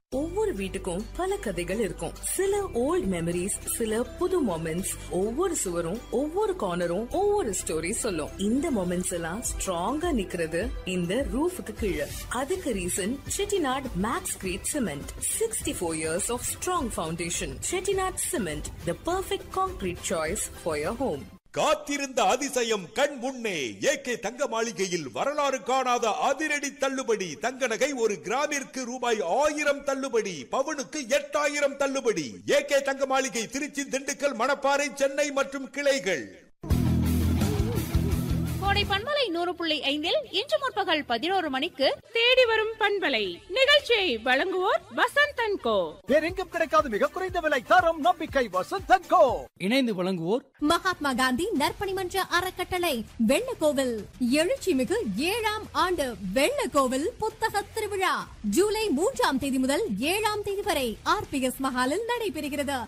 ஒவ்வொரு வீட்டுக்கும் பல கதைகள் இருக்கும் சில ஓல்ட் மெமரிஸ் சில புது மொமெண்ட்ஸ் ஒவ்வொரு சுவரும் ஒவ்வொரு கார்னரும் ஒவ்வொரு ஸ்டோரி சொல்லும் இந்த மொமெண்ட்ஸ் எல்லாம் ஸ்ட்ராங்கா நிக்கிறது இந்த ரூஃபுக்கு கீழே அதுக்கு reason Chettinad MaxCrete cement sixty four years of strong foundation Chettinad cement the perfect concrete choice for your home காத்திருந்த அதிசயம் கண் முன்னே ஏகே தங்க மாளிகையில் வரலாறு காணாத அதிரடி தள்ளுபடி தங்க நகை ஒரு கிராமிற்கு ரூபாய் ஆயிரம் தள்ளுபடி பவுனுக்கு எட்டாயிரம் தள்ளுபடி ஏகே தங்க மாளிகை திருச்சி திண்டுக்கல் மணப்பாறை சென்னை மற்றும் கிளைகள் கோடை பண்பலை நூறு புள்ளி ஐந்தில் இன்று முற்பகல் பதினோரு மணிக்கு தேடி வரும் பண்பலை நிகழ்ச்சியை வழங்குவோர் வசந்த் அண்ட் கோ வேறெங்கும் கிடைக்காத மிக குறைந்த விலை தரம் நம்பிக்கை வசந்த் கோ இணைந்து வழங்குவோர் மகாத்மா காந்தி நற்பணிமன்ற அறக்கட்டளை வெள்ளக்கோவில் எழுச்சிமிகு ஏழாம் ஆண்டு வெள்ளக்கோவில் புத்தக திருவிழா ஜூலை மூன்றாம் தேதி முதல் ஏழாம் தேதி வரை ஆர்பிஎஸ் மஹாலில் நடைபெறுகிறது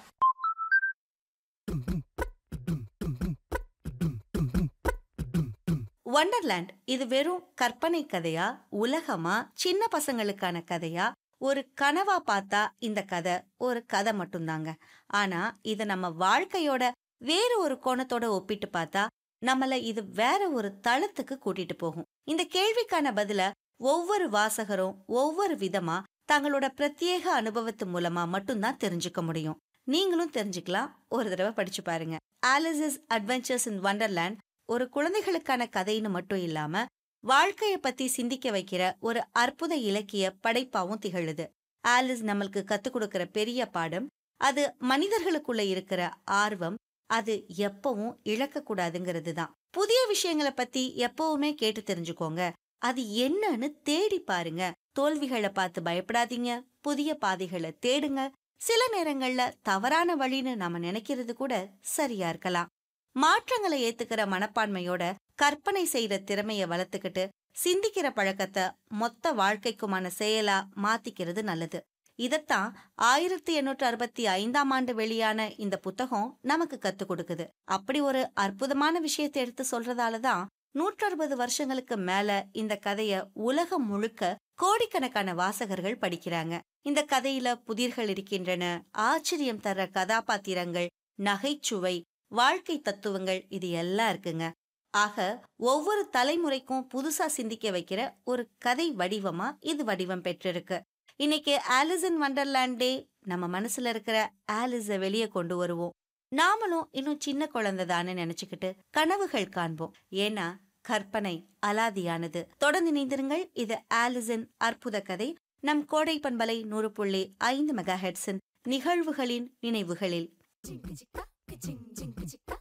வண்டர்லேண்ட் இது வெறும் கற்பனை கதையா உலகமா சின்ன பசங்களுக்கான கதையா ஒரு கனவா பார்த்தா இந்த கதை ஒரு கதை மட்டும்தாங்க ஆனா இத நம்ம வாழ்க்கையோட வேற ஒரு கோணத்தோட ஒப்பிட்டு பார்த்தா நம்மள இது வேற ஒரு தளத்துக்கு கூட்டிட்டு போகும் இந்த கேள்விக்கான பதில ஒவ்வொரு வாசகரும் ஒவ்வொரு விதமா தங்களோட பிரத்யேக அனுபவத்து மூலமா மட்டும்தான் தெரிஞ்சுக்க முடியும் நீங்களும் தெரிஞ்சுக்கலாம் ஒரு தடவை படிச்சு பாருங்க ஆலிசஸ் அட்வென்ச்சர்ஸ் இன் வண்டர்லேண்ட் ஒரு குழந்தைகளுக்கான கதைன்னு மட்டும் இல்லாம வாழ்க்கைய பத்தி சிந்திக்க வைக்கிற ஒரு அற்புத இலக்கிய படைப்பாவும் திகழுது ஆலிஸ் நம்மளுக்கு கத்துக் கொடுக்கிற பெரிய பாடம் அது மனிதர்களுக்குள்ள இருக்கிற ஆர்வம் அது எப்பவும் இழக்க கூடாதுங்கிறது தான் புதிய விஷயங்களை பத்தி எப்பவுமே கேட்டு தெரிஞ்சுக்கோங்க அது என்னன்னு தேடி பாருங்க தோல்விகளை பார்த்து பயப்படாதீங்க புதிய பாதைகளை தேடுங்க சில நேரங்கள்ல தவறான வழின்னு நாம நினைக்கிறது கூட சரியா இருக்கலாம் மாற்றங்களை ஏத்துக்கிற மனப்பான்மையோட கற்பனை செய்யற திறமைய வளர்த்துக்கிட்டு சிந்திக்கிற பழக்கத்தை மொத்த வாழ்க்கைக்குமான செயலா மாத்திக்கிறது நல்லது இதத்தான் ஆயிரத்தி எண்ணூற்று அறுபத்தி ஐந்தாம் ஆண்டு வெளியான இந்த புத்தகம் நமக்கு கத்துக் கொடுக்குது அப்படி ஒரு அற்புதமான விஷயத்தை எடுத்து சொல்றதாலதான் நூற்று அறுபது வருஷங்களுக்கு மேல இந்த கதைய உலகம் முழுக்க கோடிக்கணக்கான வாசகர்கள் படிக்கிறாங்க இந்த கதையில புதிர்கள் இருக்கின்றன ஆச்சரியம் தர்ற கதாபாத்திரங்கள் நகைச்சுவை வாழ்க்கை தத்துவங்கள் இது எல்லாம் இருக்குங்க ஆக ஒவ்வொரு தலைமுறைக்கும் புதுசா சிந்திக்க வைக்கிற ஒரு கதை வடிவமா இது வடிவம் பெற்றிருக்கு இன்னைக்கு ஆலிஸ் இன் வண்டர்லேண்ட் டே நம்ம மனசுல இருக்கிற ஆலிஸ வெளியே கொண்டு வருவோம் நாமளும் இன்னும் சின்ன குழந்தை தானே நினைச்சுக்கிட்டு கனவுகள் காண்போம் ஏன்னா கற்பனை அலாதியானது தொடர்ந்து இணைந்திருங்கள் இது ஆலிஸின் அற்புத கதை நம் கோடை பண்பலை நூறு புள்ளி ஐந்து மெகா ஹெட்ஸின் நிகழ்வுகளின் நினைவுகளில்